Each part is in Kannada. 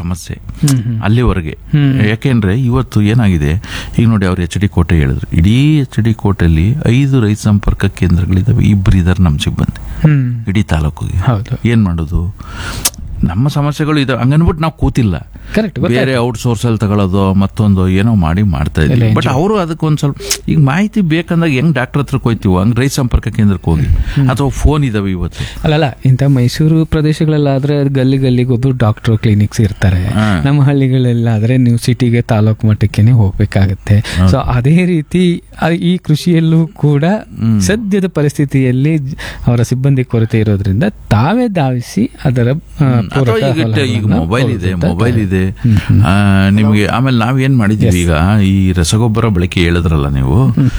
ಸಮಸ್ಯೆ ಹ್ಮ್ ಹ್ಮ್ ಅಲ್ಲಿವರೆಗೆ ಹ್ಮ್. ಯಾಕೆಂದ್ರೆ ಇವತ್ತು ಏನಾಗಿದೆ ಈಗ ನೋಡಿ ಅವ್ರು ಎಚ್ ಡಿ ಕೋಟೆ ಹೇಳಿದ್ರು ಇಡೀ ಎಚ್ ಡಿ ಕೋಟೆಯಲ್ಲಿ ಐದು ರೈತ ಸಂಪರ್ಕ ಕೇಂದ್ರಗಳಿದಾವೆ ಇಬ್ರು ಇದಾರೆ ನಮ್ಮ ಸಿಬ್ಬಂದಿ ಹ್ಮ್ ಇಡೀ ತಾಲೂಕಿಗೆ ಹೌದು ಏನ್ ಮಾಡೋದು ನಮ್ಮ ಸಮಸ್ಯೆಗಳು ಇದೆ ಹಂಗನ್ಬಿಟ್ಟು ನಾವು ಕೂತಿಲ್ಲ ಕರೆಕ್ಟ್ ಬೇರೆ ಔಟ್ ಸೋರ್ಸ್ ಅಲ್ಲಿ ತಗೊಳ್ಳೋದು ಮತ್ತೊಂದು ಏನೋ ಮಾಡಿ ಮಾಡ್ತಾ ಎಲ್ಲ ಇದ್ದೀವಿ ಬಟ್ enjoy. ಅವರು ಅದಕ್ಕೆ ಒಂದ್ ಸ್ವಲ್ಪ ಈಗ ಮಾಹಿತಿ ಬೇಕಂದಾಗ ಹೆಂಗ್ ಡಾಕ್ಟರ್ ಹತ್ರಕ್ಕೆ ಹೋಯ್ತೀವೋ ಹಂಗ್ ರೈತ ಸಂಪರ್ಕ ಕೇಂದ್ರಕ್ಕೆ ಹೋಗಿ ಅಥವಾ ಫೋನ್ ಇದಾವೆ ಇವತ್ತು ಅಲ್ಲಲ್ಲ ಇಂಥ ಮೈಸೂರು ಪ್ರದೇಶಗಳಲ್ಲಾದ್ರೆ ಗಲ್ಲಿ ಗಲ್ಲಿಗೆ ಒಬ್ರು ಡಾಕ್ಟರ್ ಕ್ಲಿನಿಕ್ಸ್ ಇರ್ತಾರೆ ಹಾ. ನಮ್ಮ ಹಳ್ಳಿಗಳಲ್ಲಾದ್ರೆ ನೀವು ಸಿಟಿಗೆ ತಾಲೂಕು ಮಟ್ಟಕ್ಕೇನೆ ಹೋಗ್ಬೇಕಾಗತ್ತೆ ಸೊ ಅದೇ ರೀತಿ ಆ- ಈ ಕೃಷಿಯಲ್ಲೂ ಕೂಡ ಸದ್ಯದ ಪರಿಸ್ಥಿತಿಯಲ್ಲಿ ಜ- ಅವರ ಸಿಬ್ಬಂದಿ ಕೊರತೆ ಇರೋದ್ರಿಂದ ತಾವೇ ಧಾವಿಸಿ ಅದರ ಆ, ಅಥವಾ ಪೂರಕ ಈಗ ಈಗ ಫಲಗಳನ್ನ ಮೊಬೈಲ್ ಇದೆ ಕೊಡುತ್ತಾ ಮೊಬೈಲ್ ಇದೆ ಆ, ನಿಮ್ಗೆ ಆಮೇಲೆ ನಾವ್ ಏನ್ ಮಾಡಿದೀವಿ ಈಗ ಈ ರಸಗೊಬ್ಬರ ಬಳಕೆ ಹೇಳಿದ್ರಲ್ಲ ನೀವು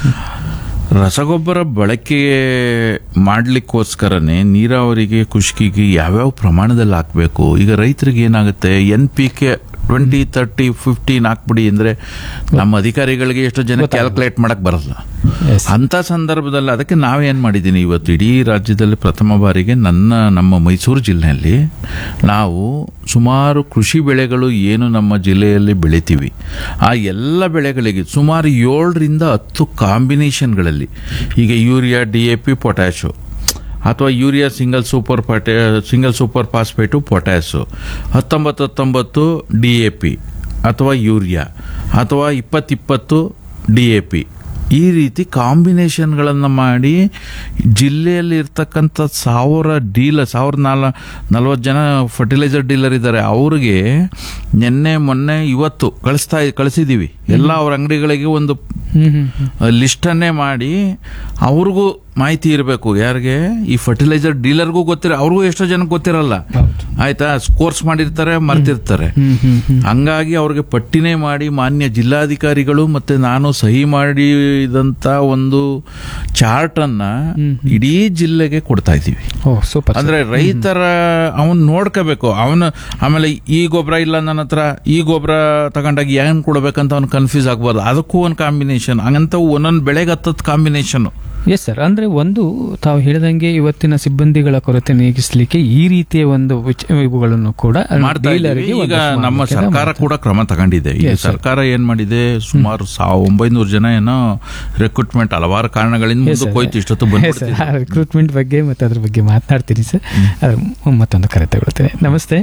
ರಸಗೊಬ್ಬರ ಬಳಕೆ ಮಾಡ್ಲಿಕ್ಕೋಸ್ಕರನೇ ನೀರಾವರಿಗೆ ಖುಷ್ಕಿಗೆ ಯಾವ್ಯಾವ ಪ್ರಮಾಣದಲ್ಲಿ ಹಾಕ್ಬೇಕು ಈಗ ರೈತರಿಗೆ ಏನಾಗುತ್ತೆ N P K twenty thirty fifteen ಹಾಕ್ಬಿಡಿ ಅಂದ್ರೆ ನಮ್ಮ ಅಧಿಕಾರಿಗಳಿಗೆ ಎಷ್ಟೋ ಜನ ಕ್ಯಾಲ್ಕುಲೇಟ್ ಮಾಡಕ್ ಬರಲ್ಲ Yes. ಅಂತ ಸಂದರ್ಭದಲ್ಲಿ ಅದಕ್ಕೆ ನಾವೇನ್ ಮಾಡಿದ್ದೀನಿ ಇವತ್ತು ಇಡೀ ರಾಜ್ಯದಲ್ಲಿ ಪ್ರಥಮ ಬಾರಿಗೆ ನನ್ನ ನಮ್ಮ ಮೈಸೂರು ಜಿಲ್ಲೆಯಲ್ಲಿ ನಾವು ಸುಮಾರು ಕೃಷಿ ಬೆಳೆಗಳು ಏನು ನಮ್ಮ ಜಿಲ್ಲೆಯಲ್ಲಿ ಬೆಳಿತೀವಿ ಆ ಎಲ್ಲ ಬೆಳೆಗಳಿಗೆ ಸುಮಾರು ಏಳರಿಂದ ಹತ್ತು ಕಾಂಬಿನೇಷನ್ಗಳಲ್ಲಿ ಈಗ urea D A P potash ಅಥವಾ ಯೂರಿಯಾ ಸಿಂಗಲ್ ಸೂಪರ್ ಪಟೆ ಸಿಂಗಲ್ ಸೂಪರ್ ಫಾಸ್ಫೇಟು ಪೊಟ್ಯಾಸು ಹತ್ತೊಂಬತ್ತು ಹತ್ತೊಂಬತ್ತು ಡಿ ಎ ಪಿ ಅಥವಾ ಯೂರಿಯಾ ಅಥವಾ ಇಪ್ಪತ್ತಿಪ್ಪತ್ತು ಡಿ ಎ ಪಿ ಈ ರೀತಿ ಕಾಂಬಿನೇಷನ್ಗಳನ್ನು ಮಾಡಿ ಜಿಲ್ಲೆಯಲ್ಲಿ ಇರ್ತಕ್ಕಂಥ ಸಾವಿರ ಡೀಲರ್ ಸಾವಿರದ ನಾಲ್ ನಲ್ವತ್ತು ಜನ ಫರ್ಟಿಲೈಸರ್ ಡೀಲರ್ ಇದ್ದಾರೆ ಅವ್ರಿಗೆ ನಿನ್ನೆ ಮೊನ್ನೆ ಇವತ್ತು ಕಳಿಸ್ತಾ ಕಳಿಸಿದ್ದೀವಿ ಎಲ್ಲ ಅವ್ರ ಅಂಗಡಿಗಳಿಗೆ ಒಂದು ಹ್ಮ್ ಹ್ಮ್ ಹ್ಮ್. ಲಿಸ್ಟನ್ನೇ ಮಾಡಿ ಅವ್ರಿಗೂ ಮಾಹಿತಿ ಇರಬೇಕು ಯಾರಿಗೆ ಈ ಫರ್ಟಿಲೈಸರ್ ಡೀಲರ್ಗೂ ಗೊತ್ತಿರ ಅವ್ರಿಗೂ ಎಷ್ಟೋ ಜನಕ್ಕೆ ಗೊತ್ತಿರಲ್ಲ ಹೌದು ಆಯ್ತಾ ಕೋರ್ಸ್ ಮಾಡಿರ್ತಾರೆ ಮರ್ತಿರ್ತಾರೆ ಹ್ಮ್ ಹ್ಮ್ ಹ್ಮ್ ಹಂಗಾಗಿ ಅವ್ರಿಗೆ ಪಟ್ಟಿನೇ ಮಾಡಿ ಮಾನ್ಯ ಜಿಲ್ಲಾಧಿಕಾರಿಗಳು ಮತ್ತೆ ನಾನು ಸಹಿ ಮಾಡಿದಂತ ಒಂದು ಚಾರ್ಟ್ ಅನ್ನ ಇಡೀ ಜಿಲ್ಲೆಗೆ ಕೊಡ್ತಾ ಇದ್ದೀವಿ ಓ ಸೂಪರ್ ಅಂದ್ರೆ ರೈತರ ಅವನ್ ನೋಡ್ಕೋಬೇಕು ಅವನು ಆಮೇಲೆ ಈ ಗೊಬ್ಬರ ಇಲ್ಲ ನನ್ನ ಹತ್ರ ಈ ಗೊಬ್ಬರ ತಗೊಂಡಾಗ ಏನ್ ಕೊಡ್ಬೇಕಂತ ಅವ್ನು ಕನ್ಫ್ಯೂಸ್ ಆಗ್ಬಾರ್ದು ಅದಕ್ಕೂ ಒಂದು ಕಾಂಬಿನೇಷನ್ ಹಂಗಂತ ಒಂದೊಂದು ಬೆಳೆಗೆ ಹತ್ತತ್ತು ಕಾಂಬಿನೇಷನ್ ಎಸ್ ಸರ್ ಅಂದ್ರೆ ಒಂದು ತಾವು ಹೇಳಿದಂಗೆ ಇವತ್ತಿನ ಸಿಬ್ಬಂದಿಗಳ ಕೊರತೆ ನೀಗಿಸಲಿಕ್ಕೆ ಈ ರೀತಿಯ ಒಂದು ವಿಚ- ಇವುಗಳನ್ನು ಕೂಡ ಮಾಡ್ತಾ ಡೀಲರ್ಗೆ ಇದ್ದೀವಿ. ಈಗ ಒಂದಷ್ಟು ನಮ್ಮ ಮಾಹಿತಿಯನ್ನ ಸರ್ಕಾರ ಮಾಡ್ತಾರೆ. ಕೂಡ ಕ್ರಮ ತಗೊಂಡಿದೆ ಈಗ Yes, sir. ಸರ್ಕಾರ ಏನ್ ಮಾಡಿದೆ ಸುಮಾರು ಸಾವ್ ಒಂಬೈನೂರು ಜನ ಏನೋ ರಿಕ್ರೂಟ್ಮೆಂಟ್ ಹಲವಾರು ಕಾರಣಗಳಿಂದ Yes, ಮುಂದಕ್ಕೆ sir. ಹೋಯ್ತು ಇಷ್ಟೊತ್ತು Yes, sir. ಆ ರಿಕ್ರೂಟ್ಮೆಂಟ್ ಬಗ್ಗೆ ಮತ್ತೆ ಅದ್ರ ಬಗ್ಗೆ ಮಾತನಾಡ್ತೀನಿ ಸರ್ ಅದ್ರ ಮತ್ತೊಂದು ಕರೆ ತಗೊಳ್ತೇನೆ ನಮಸ್ತೆ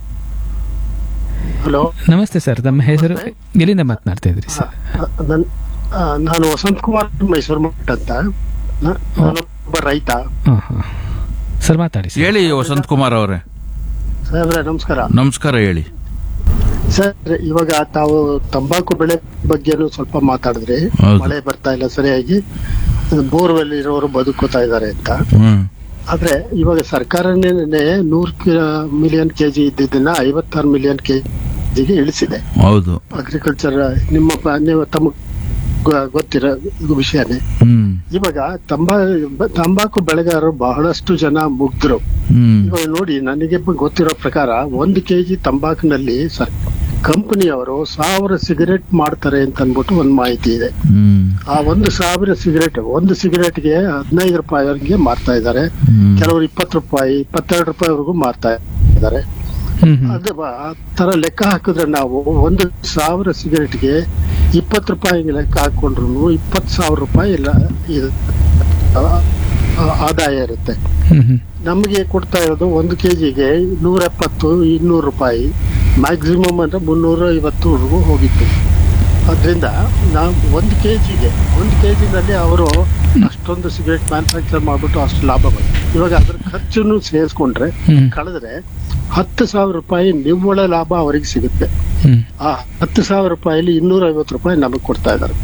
ಹಲೋ ನಮಸ್ತೆ ಸರ್ ತಮ್ಮ ಹೆಸರು ಎಲ್ಲಿಂದ ಮಾತನಾಡ್ತಾ ಇದ್ರಿ ಸರ್ ನನ್ ಆ, ನಾನು ವಸಂತ್ ಕುಮಾರ್ ಮೈಸೂರು ಮಠ ಅಂತ ನ- ನಾನೊಬ್ಬ ರೈತ ಹಾಂ ಹಾಂ ಸರ್ ಮಾತಾಡಿ ಸರ್ ಹೇಳಿ ವಸಂತ್ ಕುಮಾರ್ ಅವರೇ ಸಾಹೇಬ್ರೆ ನಮಸ್ಕಾರ ನಮಸ್ಕಾರ ಹೇಳಿ ಸರ್ ಇವಾಗ ತಾವು ತಂಬಾಕು ಬೆಳೆ ಬಗ್ಗೆನೂ ಸ್ವಲ್ಪ ಮಾತಾಡಿದ್ರಿ ಹೌದು. ಮಳೆ ಬರ್ತಾ ಇಲ್ಲ ಸರಿಯಾಗಿ ಬೋರ್ವೆಲ್ ಇರೋರು ಬದುಕೋತಾ ಇದ್ದಾರೆ ಅಂತ ಹ್ಮ್ ಆದ್ರೆ ಇವಾಗ ಸರ್ಕಾರನೇ ನೂರ್ ಮಿಲಿಯನ್ ಕೆಜಿ ಇದ್ದಿದ್ದನ್ನ ಐವತ್ತಾರು ಮಿಲಿಯನ್ ಕೆಜಿಗೆ ಇಳಿಸಿದೆ ಹೌದು ಅಗ್ರಿಕಲ್ಚರ್ ನಿಮ್ಮ ಪ- ನೀವು ತಮ್ಮ ಗೊತ್ತಿರೋ ವಿಷಯನೇ ಹ್ಮ್ ಇವಾಗ ತಂಬಾ ತಂಬಾಕು ಬೆಳೆಗಾರರು ಬಹಳಷ್ಟು ಜನ ಮುಗ್ಧರು ಹ್ಮ್ ಇವಾಗ ನೋಡಿ ನನಗೆ ಗೊತ್ತಿರೋ ಪ್ರಕಾರ ಒಂದು ಕೆಜಿ ತಂಬಾಕಿನಲ್ಲಿ ಸರ್ ಕಂಪನಿಯವರು ಸಾವಿರ ಸಿಗರೆಟ್ ಮಾಡ್ತಾರೆ ಅಂತ ಅನ್ಬಿಟ್ಟು ಒಂದು ಮಾಹಿತಿ ಇದೆ ಹ್ಮ್ ಆ ಒಂದು ಸಾವಿರ ಸಿಗರೆಟ್ ಒಂದು ಸಿಗರೆಟ್ಗೆ ಹದಿನೈದು ರೂಪಾಯಿವರೆಗೆ ಮಾರ್ತಾ ಇದ್ದಾರೆ ಹ್ಮ್. ಕೆಲವರು ಇಪ್ಪತ್ತು ರೂಪಾಯಿ ಇಪ್ಪತ್ತೆರಡು ರೂಪಾಯಿವರೆಗೂ ಮಾರ್ತಾ ಇದ್ದಾರೆ ಹ್ಮ್ ಹ್ಮ್ ಅದು ಬ- ಆ ತರ ಲೆಕ್ಕ ಹಾಕಿದ್ರೆ ನಾವು ಒಂದು ಸಾವಿರ ಸಿಗರೆಟ್ಗೆ ಇಪ್ಪತ್ತು ರೂಪಾಯಿ ಲೆಕ್ಕ ಹಾಕೊಂಡ್ರು ಇಪ್ಪತ್ತು ಸಾವಿರ ರೂಪಾಯಿ ಇಲ್ಲ ಇದು ಆ- ಆ- ಆದಾಯ ಇರುತ್ತೆ ಹ್ಮ್ ಹ್ಮ್ ನಮಗೆ ಕೊಡ್ತಾ ಇರೋದು ಒಂದು ಕೆಜಿಗೆ ನೂರ ಎಪ್ಪತ್ತು ಇನ್ನೂರು ರೂಪಾಯಿ ಮ್ಯಾಕ್ಸಿಮಮ್ ಅಂದ್ರೆ ಮುನ್ನೂರ ಐವತ್ತುವರೆಗೂ ಹೋಗಿತ್ತು ಅದರಿಂದ ನಾವು ಒಂದು ಕೆಜಿಗೆ ಒಂದು ಕೆಜಿನಲ್ಲಿ ಅವರು ಅಷ್ಟೊಂದು ಸಿಗರೆಟ್ ಮ್ಯಾನುಫ್ಯಾಕ್ಚರ್ ಮಾಡ್ಬಿಟ್ಟು ಅಷ್ಟು ಲಾಭ ಬಂತು ಇವಾಗ ಅದ್ರ ಖರ್ಚನ್ನು ಸೇರಿಸ್ಕೊಂಡ್ರೆ ಹ್ಮ್. ಕಳೆದ್ರೆ ಹತ್ತು ಸಾವಿರ ರೂಪಾಯಿ ನಿವ್ವಳ ಲಾಭ ಅವರಿಗೆ ಸಿಗುತ್ತೆ ಹ್ಮ್ ಆ ಹತ್ತು ಸಾವಿರ ರೂಪಾಯಿಲಿ ಇನ್ನೂರ ಐವತ್ತು ರೂಪಾಯಿ ನಮಗೆ ಕೊಡ್ತಾ ಇದ್ದಾರೆ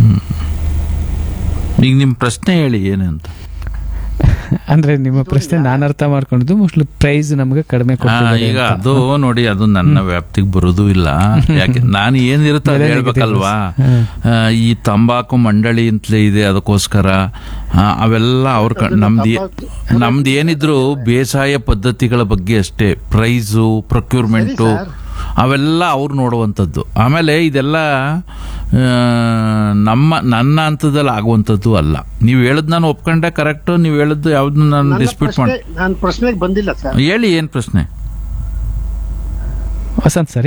ಈಗ ನಿಮ್ ಪ್ರಶ್ನೆ ಹೇಳಿ ಏನು ಅಂತ ಅಂದ್ರೆ ನಿಮ್ಮ ಪ್ರಶ್ನೆ ನಾನು ಅರ್ಥ ಮಾಡ್ಕೊಂಡಿದ್ದು ಮೋಸ್ಟ್ಲಿ ಪ್ರೈಸ್ ನಮಗೆ ಕಡಿಮೆ ಆ, ಕೊಡ್ತಿದ್ದಾರೆ ಈಗ ಅಂತ. ಅದು ನೋಡಿ ಅದು ನನ್ನ ವ್ಯಾಪ್ತಿಗೆ ಬರೋದು ಇಲ್ಲ ಯಾಕೆ ನಾನು ಏನಿರುತ್ತೆ ಅದು ಬೆಲೆ ಹೇಳ್ಬೇಕಲ್ವಾ ಹ್ಮ್. ಆ, ಈ ತಂಬಾಕು ಮಂಡಳಿ ಅಂತಲೇ ಇದೆ ಅದಕ್ಕೋಸ್ಕರ ಆ, ಅವೆಲ್ಲ ಅವ್ರ ಕ- ನಮ್ದು ಏ- ನಮ್ದು ಏನಿದ್ರು ಬೇಸಾಯ ಪದ್ಧತಿಗಳ ಬಗ್ಗೆ ಅಷ್ಟೇ ಪ್ರೈಸು ಪ್ರೊಕ್ಯೂರ್ಮೆಂಟು ಸರಿ, ಅವೆಲ್ಲ ಅವ್ರು ನೋಡುವಂಥದ್ದು ಆಮೇಲೆ ಇದೆಲ್ಲ ಆ, ನಮ್ಮ ನನ್ನ ಹಂತದಲ್ಲಿ ಆಗುವಂಥದ್ದು ಅಲ್ಲ ನೀವು ಹೇಳದ್ ನಾನು ಒಪ್ಕೊಂಡೆ ಕರೆಕ್ಟ್ ನೀವು ಹೇಳದ್ದು ಯಾವ್ದು ನಾನು ನನ್ನ ಡಿಸ್ಪ್ಯೂಟ್ ಪ್ರಶ್ನೆ ಮಾಡಿ ನಾನು ಪ್ರಶ್ನೆಗೆ ಬಂದಿಲ್ಲ ಸರ್ ಹೇಳಿ ಏನ್ ಪ್ರಶ್ನೆ ವಸಂತ್ ಸರ್